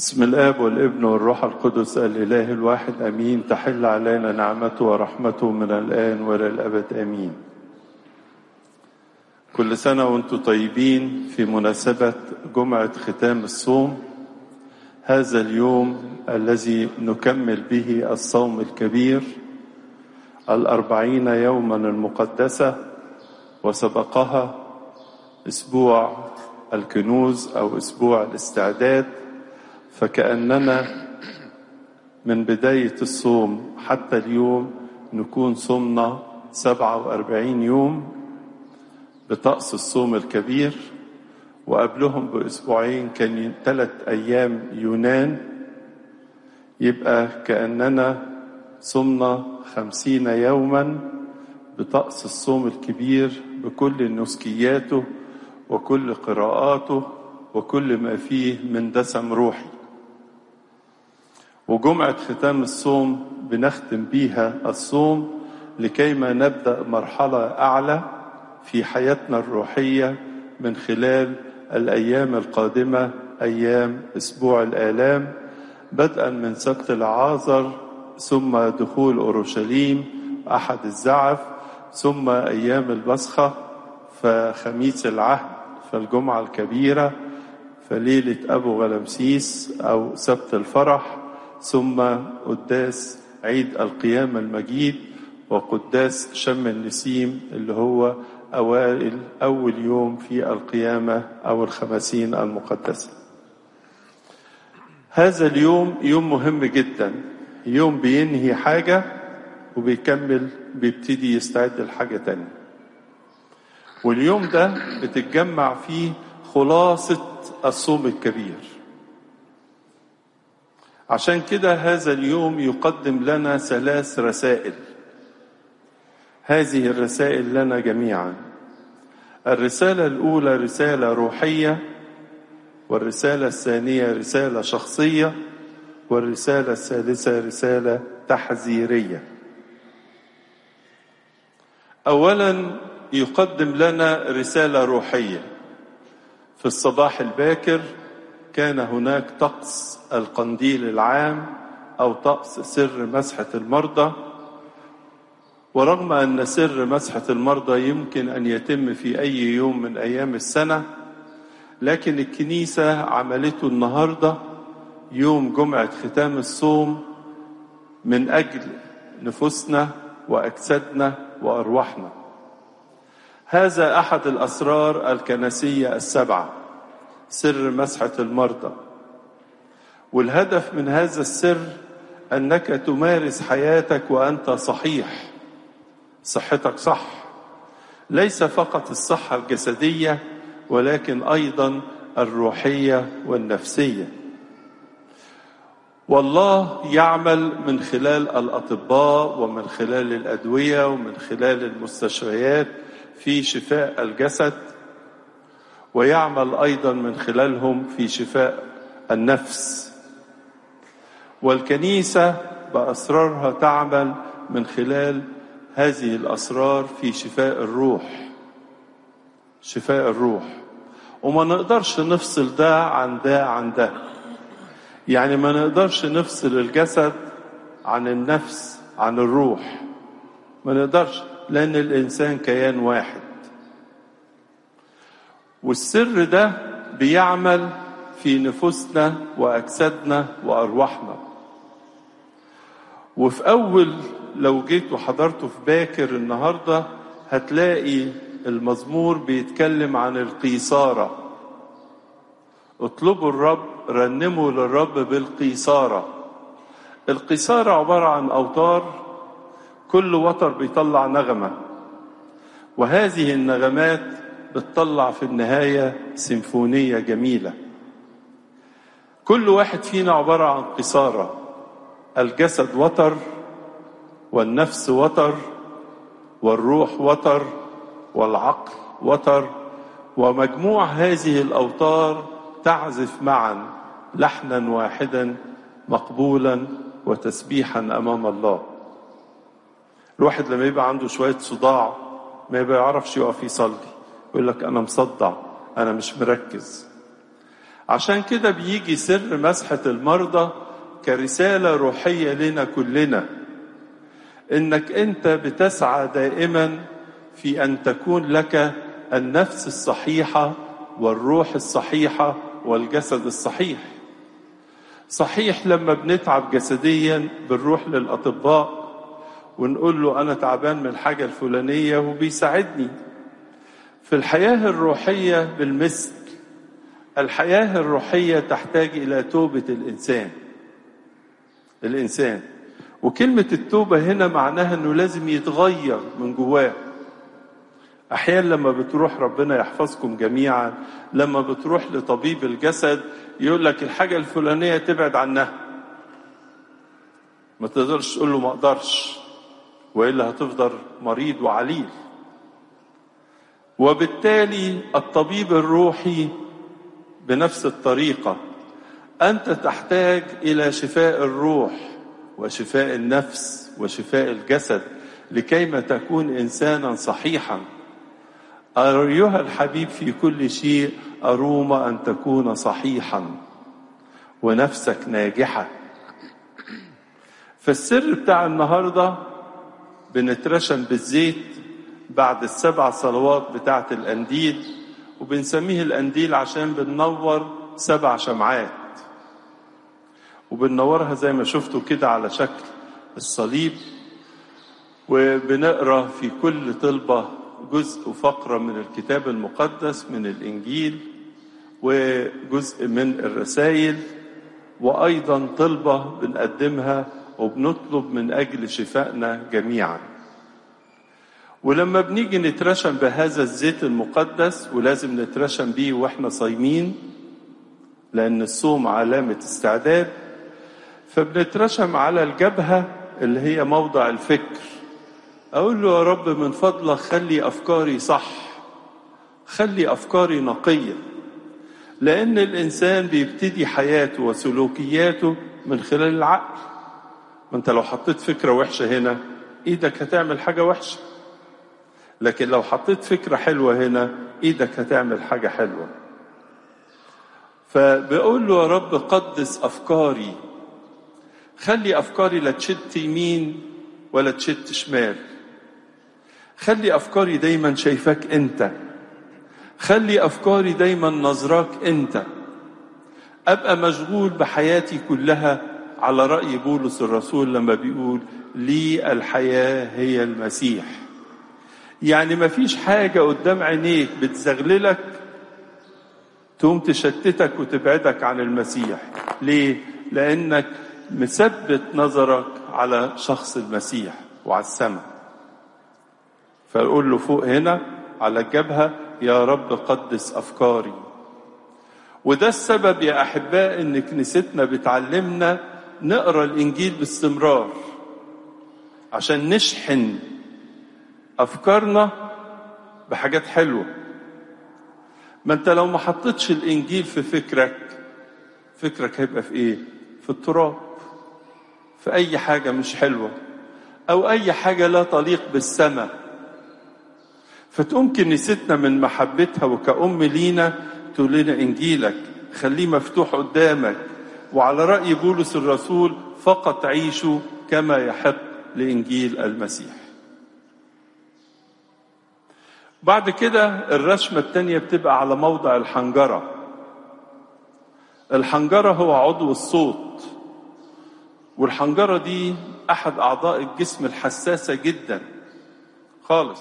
بسم الاب والابن والروح القدس الاله الواحد امين تحل علينا نعمته ورحمته من الان والى الابد امين كل سنه وانتم طيبين في مناسبه جمعه ختام الصوم هذا اليوم الذي نكمل به الصوم الكبير الاربعين يوما المقدسه وسبقها اسبوع الكنوز او اسبوع الاستعداد فكاننا من بدايه الصوم حتى اليوم نكون صمنا سبعه واربعين يوم بطقس الصوم الكبير وقبلهم باسبوعين كان ثلاث ايام يونان يبقى كاننا صمنا خمسين يوما بطقس الصوم الكبير بكل نسكياته وكل قراءاته وكل ما فيه من دسم روحي وجمعة ختام الصوم بنختم بيها الصوم لكيما نبدأ مرحلة أعلى في حياتنا الروحية من خلال الأيام القادمة أيام أسبوع الآلام بدءا من سبت العازر ثم دخول أورشليم أحد الزعف ثم أيام البصخة فخميس العهد فالجمعة الكبيرة فليلة أبو غلمسيس أو سبت الفرح ثم قداس عيد القيامة المجيد وقداس شم النسيم اللي هو أوائل أول يوم في القيامة أو الخمسين المقدسة هذا اليوم يوم مهم جدا يوم بينهي حاجة وبيكمل بيبتدي يستعد لحاجة تانية واليوم ده بتتجمع فيه خلاصة الصوم الكبير عشان كده هذا اليوم يقدم لنا ثلاث رسائل هذه الرسائل لنا جميعا الرسالة الأولى رسالة روحية والرسالة الثانية رسالة شخصية والرسالة الثالثة رسالة تحذيرية أولا يقدم لنا رسالة روحية في الصباح الباكر كان هناك طقس القنديل العام أو طقس سر مسحة المرضى ورغم أن سر مسحة المرضى يمكن أن يتم في أي يوم من أيام السنة لكن الكنيسة عملته النهاردة يوم جمعة ختام الصوم من أجل نفوسنا وأجسادنا وأرواحنا هذا أحد الأسرار الكنسية السبعة سر مسحة المرضى والهدف من هذا السر أنك تمارس حياتك وأنت صحيح صحتك صح ليس فقط الصحة الجسدية ولكن أيضا الروحية والنفسية والله يعمل من خلال الأطباء ومن خلال الأدوية ومن خلال المستشفيات في شفاء الجسد ويعمل أيضا من خلالهم في شفاء النفس والكنيسة بأسرارها تعمل من خلال هذه الأسرار في شفاء الروح شفاء الروح وما نقدرش نفصل ده عن ده عن ده يعني ما نقدرش نفصل الجسد عن النفس عن الروح ما نقدرش لأن الإنسان كيان واحد والسر ده بيعمل في نفوسنا وأجسادنا وأرواحنا وفي أول لو جيت وحضرته في باكر النهاردة هتلاقي المزمور بيتكلم عن القيصارة اطلبوا الرب رنموا للرب بالقيصارة القيصارة عبارة عن أوتار كل وتر بيطلع نغمة وهذه النغمات بتطلع في النهاية سيمفونية جميلة كل واحد فينا عبارة عن قيصارة الجسد وتر والنفس وتر والروح وتر والعقل وتر ومجموع هذه الأوتار تعزف معا لحنا واحدا مقبولا وتسبيحا أمام الله الواحد لما يبقى عنده شوية صداع ما يبقى يعرفش يقف يصلي يقول لك أنا مصدع أنا مش مركز عشان كده بيجي سر مسحة المرضى كرسالة روحية لنا كلنا انك انت بتسعى دائما في ان تكون لك النفس الصحيحة والروح الصحيحة والجسد الصحيح صحيح لما بنتعب جسديا بنروح للأطباء ونقول له أنا تعبان من الحاجة الفلانية وبيساعدني في الحياة الروحية بالمثل الحياة الروحية تحتاج إلى توبة الإنسان الإنسان وكلمة التوبة هنا معناها أنه لازم يتغير من جواه أحيانا لما بتروح ربنا يحفظكم جميعا لما بتروح لطبيب الجسد يقول لك الحاجة الفلانية تبعد عنها ما تقدرش تقول له ما اقدرش والا هتفضل مريض وعليل وبالتالي الطبيب الروحي بنفس الطريقه انت تحتاج الى شفاء الروح وشفاء النفس وشفاء الجسد لكيما تكون انسانا صحيحا ايها الحبيب في كل شيء اروم ان تكون صحيحا ونفسك ناجحه فالسر بتاع النهارده بنترشم بالزيت بعد السبع صلوات بتاعه الانديل وبنسميه الانديل عشان بننور سبع شمعات وبننورها زي ما شفتوا كده على شكل الصليب وبنقرا في كل طلبه جزء وفقره من الكتاب المقدس من الانجيل وجزء من الرسائل وايضا طلبه بنقدمها وبنطلب من اجل شفائنا جميعا ولما بنيجي نترشم بهذا الزيت المقدس ولازم نترشم بيه واحنا صايمين لان الصوم علامه استعداد فبنترشم على الجبهه اللي هي موضع الفكر اقول له يا رب من فضلك خلي افكاري صح خلي افكاري نقيه لان الانسان بيبتدي حياته وسلوكياته من خلال العقل ما انت لو حطيت فكره وحشه هنا ايدك هتعمل حاجه وحشه لكن لو حطيت فكره حلوه هنا ايدك هتعمل حاجه حلوه فبقول له يا رب قدس افكاري خلي افكاري لا تشت يمين ولا تشت شمال خلي افكاري دايما شايفاك انت خلي افكاري دايما نظراك انت ابقى مشغول بحياتي كلها على راي بولس الرسول لما بيقول لي الحياه هي المسيح يعني ما فيش حاجه قدام عينيك بتزغللك تقوم تشتتك وتبعدك عن المسيح ليه لانك مثبت نظرك على شخص المسيح وعلى السماء فأقول له فوق هنا على الجبهة يا رب قدس أفكاري وده السبب يا أحباء إن كنيستنا بتعلمنا نقرأ الإنجيل باستمرار عشان نشحن أفكارنا بحاجات حلوة ما أنت لو ما حطيتش الإنجيل في فكرك فكرك هيبقى في إيه؟ في التراب في أي حاجة مش حلوة أو أي حاجة لا تليق بالسماء فتقوم كنيستنا من محبتها وكأم لينا تقول لنا إنجيلك خليه مفتوح قدامك وعلى رأي بولس الرسول فقط عيشوا كما يحق لإنجيل المسيح بعد كده الرشمة التانية بتبقى على موضع الحنجرة الحنجرة هو عضو الصوت والحنجرة دي أحد أعضاء الجسم الحساسة جدا خالص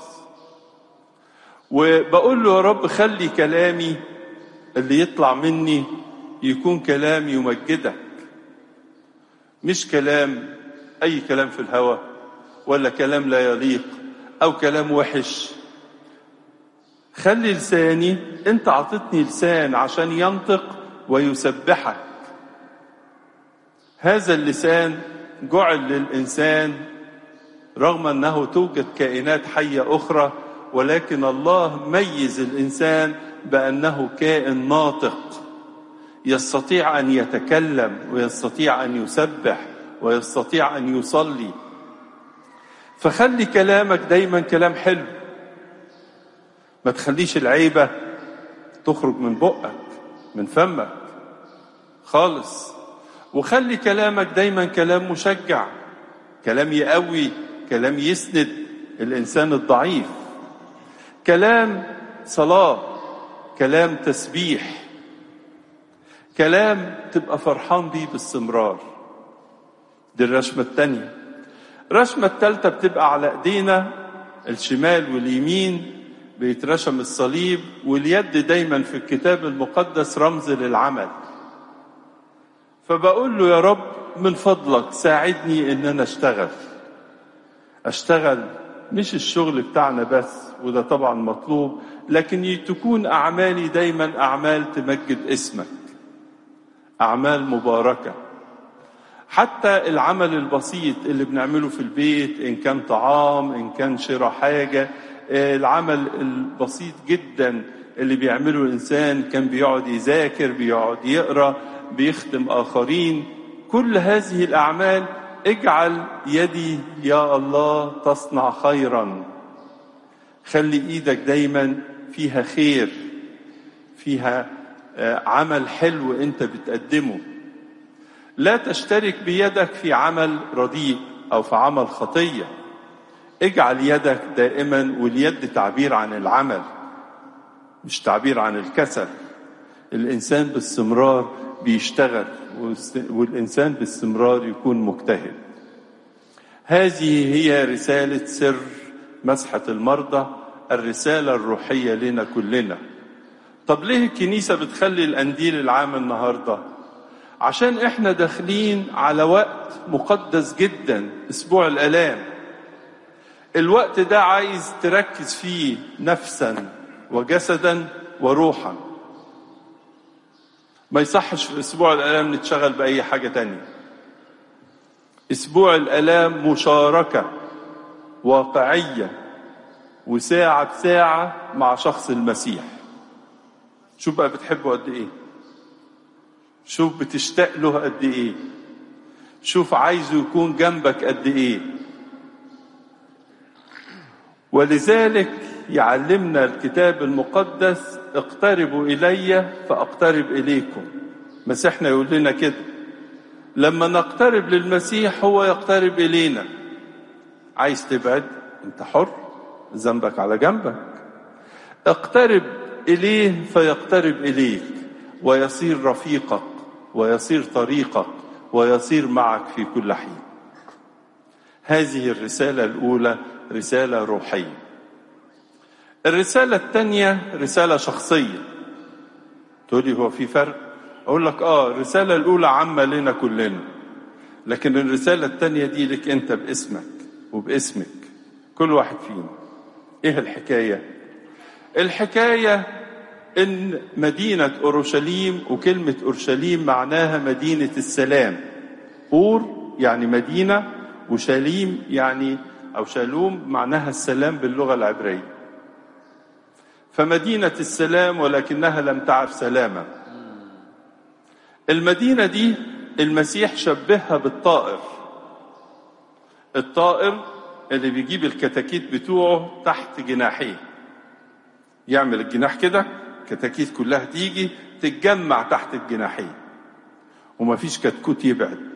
وبقول له يا رب خلي كلامي اللي يطلع مني يكون كلام يمجدك مش كلام أي كلام في الهوى ولا كلام لا يليق أو كلام وحش خلي لساني أنت عطتني لسان عشان ينطق ويسبحك هذا اللسان جعل للإنسان رغم أنه توجد كائنات حية أخرى ولكن الله ميز الإنسان بأنه كائن ناطق يستطيع أن يتكلم ويستطيع أن يسبح ويستطيع أن يصلي فخلي كلامك دايما كلام حلو ما تخليش العيبة تخرج من بقك من فمك خالص وخلي كلامك دايما كلام مشجع كلام يقوي كلام يسند الانسان الضعيف كلام صلاه كلام تسبيح كلام تبقى فرحان بيه باستمرار دي الرشمة التانية الرشمة التالتة بتبقى على ايدينا الشمال واليمين بيترشم الصليب واليد دايما في الكتاب المقدس رمز للعمل فبقول له يا رب من فضلك ساعدني ان انا اشتغل اشتغل مش الشغل بتاعنا بس وده طبعا مطلوب لكن تكون اعمالي دايما اعمال تمجد اسمك اعمال مباركه حتى العمل البسيط اللي بنعمله في البيت ان كان طعام ان كان شراء حاجه العمل البسيط جدا اللي بيعمله الانسان كان بيقعد يذاكر بيقعد يقرا بيخدم اخرين كل هذه الاعمال اجعل يدي يا الله تصنع خيرا خلي ايدك دايما فيها خير فيها عمل حلو انت بتقدمه لا تشترك بيدك في عمل رديء او في عمل خطيه اجعل يدك دائما واليد تعبير عن العمل مش تعبير عن الكسل الانسان باستمرار بيشتغل والانسان باستمرار يكون مجتهد هذه هي رساله سر مسحه المرضى الرساله الروحيه لنا كلنا طب ليه الكنيسه بتخلي القنديل العام النهارده عشان احنا داخلين على وقت مقدس جدا اسبوع الالام الوقت ده عايز تركز فيه نفسا وجسدا وروحا ما يصحش في اسبوع الالام نتشغل باي حاجه تانية اسبوع الالام مشاركه واقعيه وساعه بساعه مع شخص المسيح شوف بقى بتحبه قد ايه شوف بتشتاق له قد ايه شوف عايزه يكون جنبك قد ايه ولذلك يعلمنا الكتاب المقدس اقتربوا الي فاقترب اليكم مسيحنا يقول لنا كده لما نقترب للمسيح هو يقترب الينا عايز تبعد انت حر ذنبك على جنبك اقترب اليه فيقترب اليك ويصير رفيقك ويصير طريقك ويصير معك في كل حين هذه الرساله الاولى رساله روحيه الرساله الثانيه رساله شخصيه تقولي هو في فرق اقول لك اه الرساله الاولى عامه لنا كلنا لكن الرساله الثانيه دي لك انت باسمك وباسمك كل واحد فينا ايه الحكايه الحكايه ان مدينه اورشليم وكلمه اورشليم معناها مدينه السلام اور يعني مدينه وشاليم يعني او شالوم معناها السلام باللغه العبريه فمدينه السلام ولكنها لم تعرف سلاما المدينه دي المسيح شبهها بالطائر الطائر اللي بيجيب الكتاكيت بتوعه تحت جناحيه يعمل الجناح كده كتاكيت كلها تيجي تتجمع تحت الجناحين ومفيش كتكوت يبعد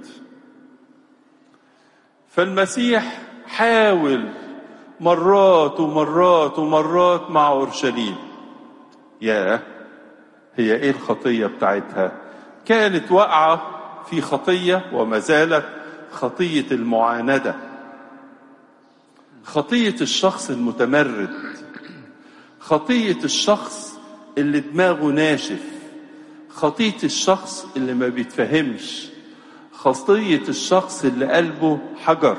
فالمسيح حاول مرات ومرات ومرات مع اورشليم ياه هي ايه الخطيه بتاعتها كانت واقعه في خطيه وما زالت خطيه المعانده خطيه الشخص المتمرد خطيه الشخص اللي دماغه ناشف خطيه الشخص اللي ما بيتفهمش خطيه الشخص اللي قلبه حجر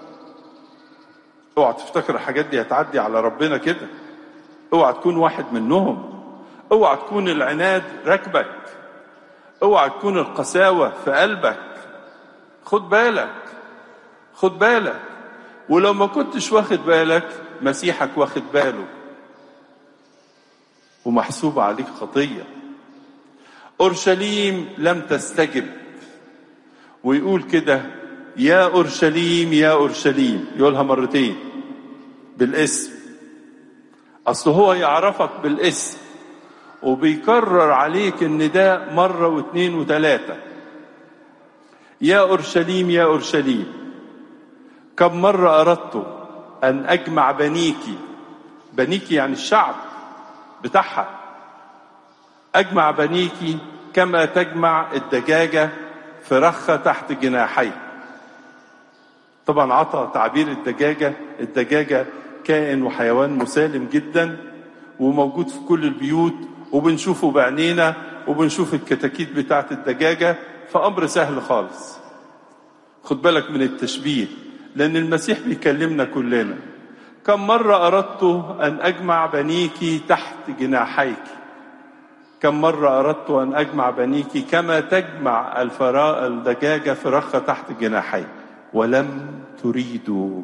اوعى تفتكر الحاجات دي هتعدي على ربنا كده اوعى تكون واحد منهم اوعى تكون العناد راكبك اوعى تكون القساوه في قلبك خد بالك خد بالك ولو ما كنتش واخد بالك مسيحك واخد باله ومحسوب عليك خطيه اورشليم لم تستجب ويقول كده يا اورشليم يا اورشليم يقولها مرتين بالاسم اصل هو يعرفك بالاسم وبيكرر عليك النداء مرة واثنين وثلاثة يا أورشليم يا أورشليم كم مرة أردت أن أجمع بنيكي بنيكي يعني الشعب بتاعها أجمع بنيكي كما تجمع الدجاجة فرخة تحت جناحي طبعا عطى تعبير الدجاجة الدجاجة كائن وحيوان مسالم جدا وموجود في كل البيوت وبنشوفه بعينينا وبنشوف الكتاكيت بتاعت الدجاجة فأمر سهل خالص خد بالك من التشبيه لأن المسيح بيكلمنا كلنا كم مرة أردت أن أجمع بنيك تحت جناحيك كم مرة أردت أن أجمع بنيك كما تجمع الفراء الدجاجة فرخة تحت جناحي ولم تريدوا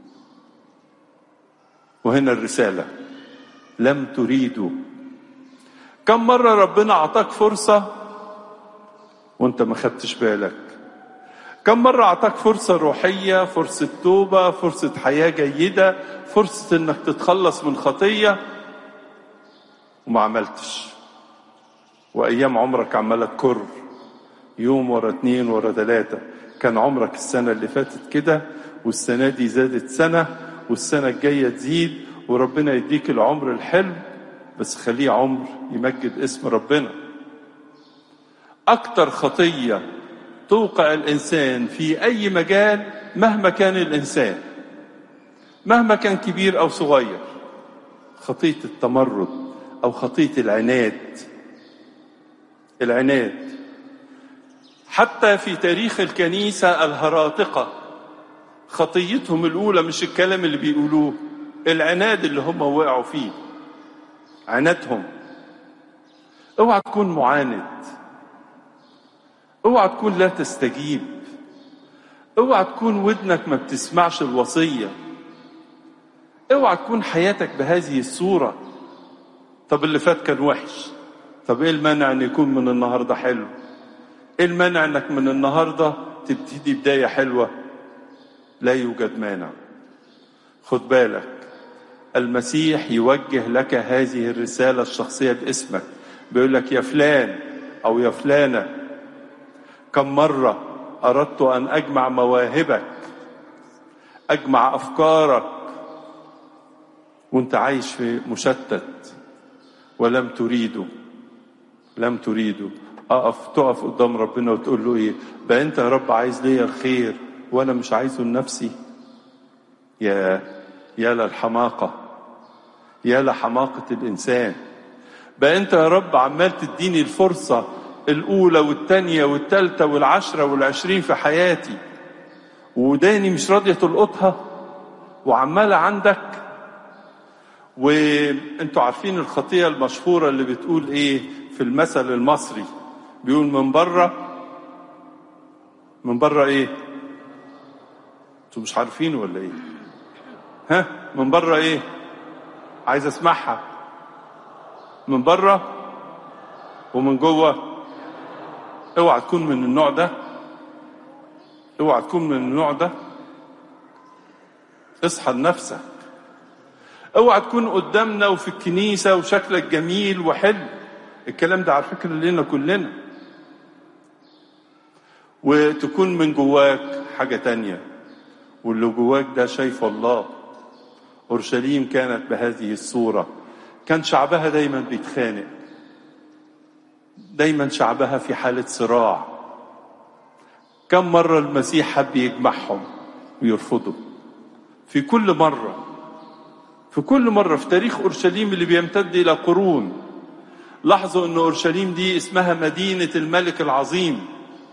وهنا الرسالة لم تريدوا كم مرة ربنا أعطاك فرصة وانت ما خدتش بالك كم مرة أعطاك فرصة روحية فرصة توبة فرصة حياة جيدة فرصة انك تتخلص من خطية وما عملتش وأيام عمرك عمالة تكر يوم ورا اتنين ورا تلاتة كان عمرك السنة اللي فاتت كده والسنة دي زادت سنة والسنة الجاية تزيد وربنا يديك العمر الحلو بس خليه عمر يمجد اسم ربنا أكتر خطية توقع الإنسان في أي مجال مهما كان الإنسان مهما كان كبير أو صغير خطية التمرد أو خطية العناد العناد حتى في تاريخ الكنيسة الهراطقة خطيتهم الأولى مش الكلام اللي بيقولوه العناد اللي هم وقعوا فيه عنادهم اوعى تكون معاند اوعى تكون لا تستجيب اوعى تكون ودنك ما بتسمعش الوصية اوعى تكون حياتك بهذه الصورة طب اللي فات كان وحش طب ايه المانع ان يكون من النهاردة حلو ايه المانع انك من النهاردة تبتدي بداية حلوة لا يوجد مانع خد بالك المسيح يوجه لك هذه الرسالة الشخصية باسمك بيقول لك يا فلان أو يا فلانة كم مرة أردت أن أجمع مواهبك أجمع أفكارك وأنت عايش في مشتت ولم تريده لم تريده أقف تقف قدام ربنا وتقول له إيه بقى أنت يا رب عايز ليا الخير وأنا مش عايزه لنفسي يا يا للحماقة يا لحماقة الإنسان بقى أنت يا رب عمال تديني الفرصة الأولى والتانية والتالتة والعشرة والعشرين في حياتي وداني مش راضية تلقطها وعمالة عندك وانتوا عارفين الخطية المشهورة اللي بتقول ايه في المثل المصري بيقول من بره من بره ايه انتوا مش عارفين ولا ايه ها من بره ايه عايز اسمعها من بره ومن جوه اوعى تكون من النوع ده اوعى تكون من النوع ده اصحى لنفسك اوعى تكون قدامنا وفي الكنيسة وشكلك جميل وحلو الكلام ده على فكرة لنا كلنا وتكون من جواك حاجة تانية واللي جواك ده شايف الله أورشليم كانت بهذه الصورة كان شعبها دايما بيتخانق دايما شعبها في حالة صراع كم مرة المسيح حب يجمعهم ويرفضوا في كل مرة في كل مرة في تاريخ أورشليم اللي بيمتد إلى قرون لاحظوا أن أورشليم دي اسمها مدينة الملك العظيم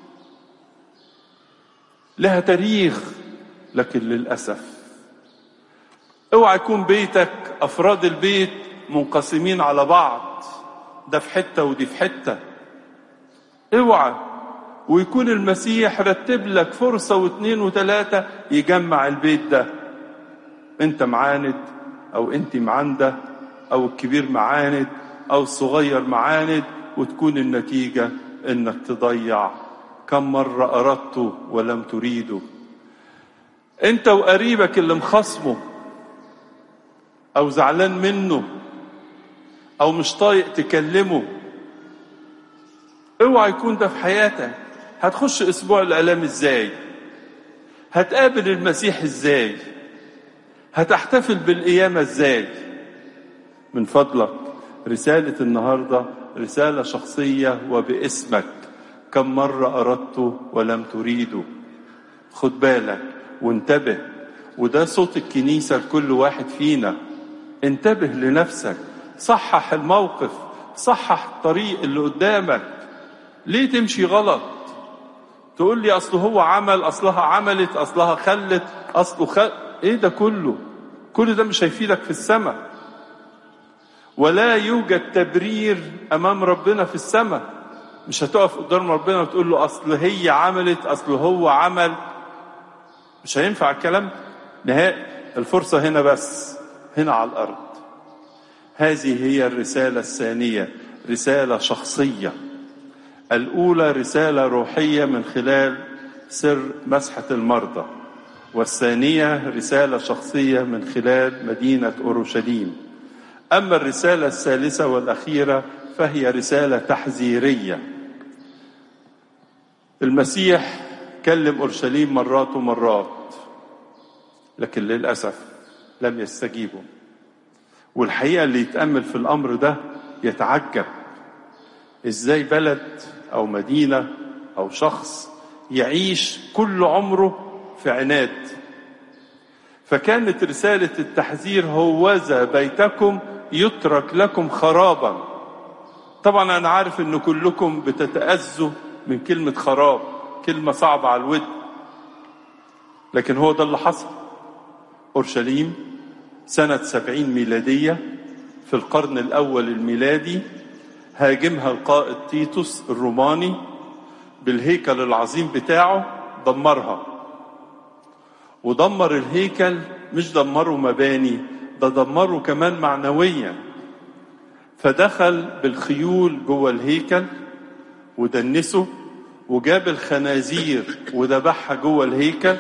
لها تاريخ لكن للأسف اوعى يكون بيتك أفراد البيت منقسمين على بعض ده في حتة ودي في حتة اوعى ويكون المسيح رتب لك فرصة واثنين وثلاثة يجمع البيت ده انت معاند او انت معاندة او الكبير معاند او الصغير معاند وتكون النتيجة انك تضيع كم مرة اردت ولم تريده انت وقريبك اللي مخصمه او زعلان منه او مش طايق تكلمه اوعى يكون ده في حياتك هتخش اسبوع الالام ازاي هتقابل المسيح ازاي هتحتفل بالقيامه ازاي من فضلك رساله النهارده رساله شخصيه وباسمك كم مره اردت ولم تريده خد بالك وانتبه وده صوت الكنيسه لكل واحد فينا انتبه لنفسك صحح الموقف صحح الطريق اللي قدامك ليه تمشي غلط تقول لي اصل هو عمل اصلها عملت اصلها خلت اصله خل ايه ده كله كل ده مش هيفيدك في السماء ولا يوجد تبرير امام ربنا في السماء مش هتقف قدام ربنا وتقول له اصل هي عملت اصل هو عمل مش هينفع الكلام نهائي الفرصه هنا بس هنا على الارض هذه هي الرساله الثانيه رساله شخصيه الاولى رساله روحيه من خلال سر مسحه المرضى والثانيه رساله شخصيه من خلال مدينه اورشليم اما الرساله الثالثه والاخيره فهي رساله تحذيريه المسيح كلم اورشليم مرات ومرات لكن للاسف لم يستجيبوا والحقيقه اللي يتامل في الامر ده يتعجب ازاي بلد او مدينه او شخص يعيش كل عمره في عناد فكانت رساله التحذير هوذا بيتكم يترك لكم خرابا طبعا انا عارف ان كلكم بتتاذوا من كلمه خراب كلمه صعبه على الود لكن هو ده اللي حصل اورشليم سنه سبعين ميلاديه في القرن الاول الميلادي هاجمها القائد تيتوس الروماني بالهيكل العظيم بتاعه دمرها ودمر الهيكل مش دمره مباني ده دمره كمان معنويا فدخل بالخيول جوه الهيكل ودنسه وجاب الخنازير وذبحها جوه الهيكل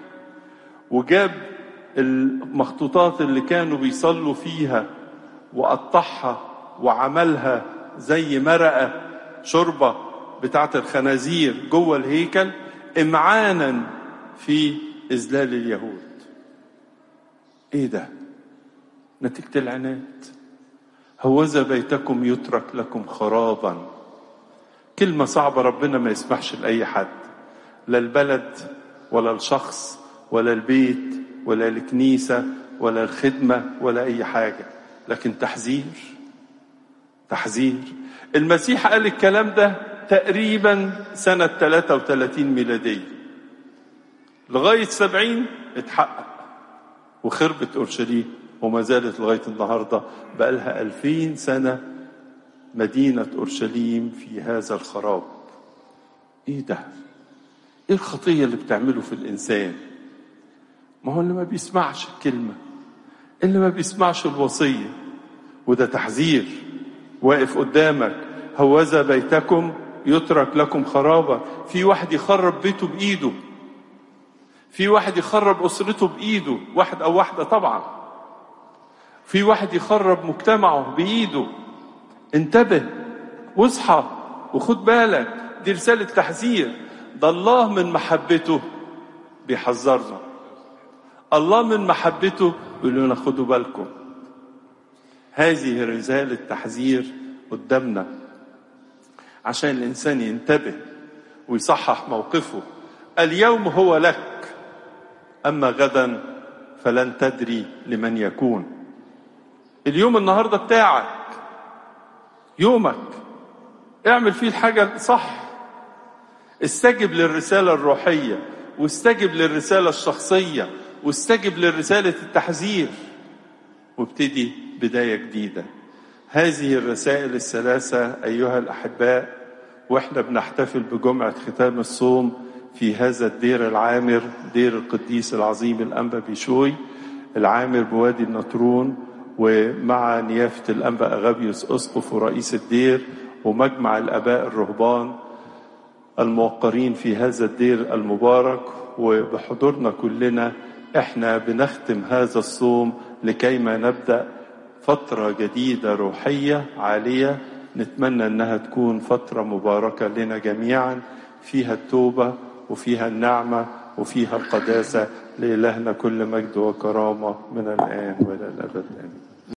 وجاب المخطوطات اللي كانوا بيصلوا فيها وقطعها وعملها زي مرقة شوربة بتاعت الخنازير جوه الهيكل امعانا في إذلال اليهود ايه ده نتيجة العناد هوذا بيتكم يترك لكم خرابا كلمة صعبة ربنا ما يسمحش لأي حد لا البلد ولا الشخص ولا البيت ولا الكنيسة ولا الخدمة ولا أي حاجة لكن تحذير تحذير المسيح قال الكلام ده تقريبا سنة 33 ميلادية لغاية 70 اتحقق وخربت أورشليم وما زالت لغاية النهاردة بقى لها 2000 سنة مدينة أورشليم في هذا الخراب إيه ده؟ إيه الخطية اللي بتعمله في الإنسان؟ ما هو اللي ما بيسمعش الكلمة اللي ما بيسمعش الوصية وده تحذير واقف قدامك هوذا بيتكم يترك لكم خرابا في واحد يخرب بيته بإيده في واحد يخرب أسرته بإيده واحد أو واحدة طبعا في واحد يخرب مجتمعه بإيده انتبه واصحى وخد بالك دي رسالة تحذير ده الله من محبته بيحذرنا الله من محبته بيقول لنا خدوا بالكم هذه رسالة تحذير قدامنا عشان الإنسان ينتبه ويصحح موقفه اليوم هو لك أما غدا فلن تدري لمن يكون اليوم النهاردة بتاعك يومك اعمل فيه الحاجة صح استجب للرسالة الروحية واستجب للرسالة الشخصية واستجب لرسالة التحذير وابتدي بداية جديدة هذه الرسائل الثلاثة أيها الأحباء وإحنا بنحتفل بجمعة ختام الصوم في هذا الدير العامر دير القديس العظيم الأنبا بيشوي العامر بوادي النطرون ومع نيافة الأنبا أغابيوس أسقف ورئيس الدير ومجمع الآباء الرهبان الموقرين في هذا الدير المبارك وبحضورنا كلنا احنا بنختم هذا الصوم لكيما نبدأ فترة جديدة روحية عالية نتمنى انها تكون فترة مباركة لنا جميعا فيها التوبة وفيها النعمة وفيها القداسة لإلهنا كل مجد وكرامة من الآن وإلى الأبد آمين